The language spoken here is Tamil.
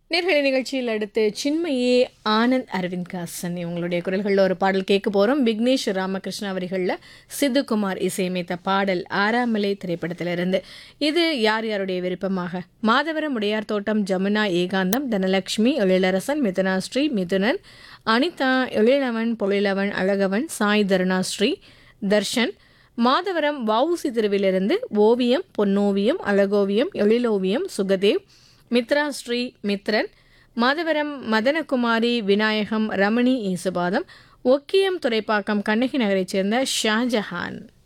நேர்களை நிகழ்ச்சியில் அடுத்து சின்மயே ஆனந்த் அரவிந்த் காசன் இவங்களுடைய குரல்களில் ஒரு பாடல் கேட்க போகிறோம் விக்னேஷ் ராமகிருஷ்ண அவர்களில் சித்துக்குமார் இசையமைத்த பாடல் ஆறாமலை திரைப்படத்திலிருந்து இது யார் யாருடைய விருப்பமாக மாதவரம் உடையார் தோட்டம் ஜமுனா ஏகாந்தம் தனலட்சுமி எழிலரசன் மிதுனாஸ்ரீ மிதுனன் அனிதா எழிலவன் பொழிலவன் அழகவன் சாய் தருணாஸ்ரீ தர்ஷன் மாதவரம் வவுசி திருவிலிருந்து ஓவியம் பொன்னோவியம் அழகோவியம் எழிலோவியம் சுகதேவ் மித்ரா ஸ்ரீ மித்ரன் மாதவரம் மதனகுமாரி விநாயகம் ரமணி ஈசுபாதம் ஒக்கியம் துறைப்பாக்கம் கண்ணகி நகரைச் சேர்ந்த ஷாஜஹான்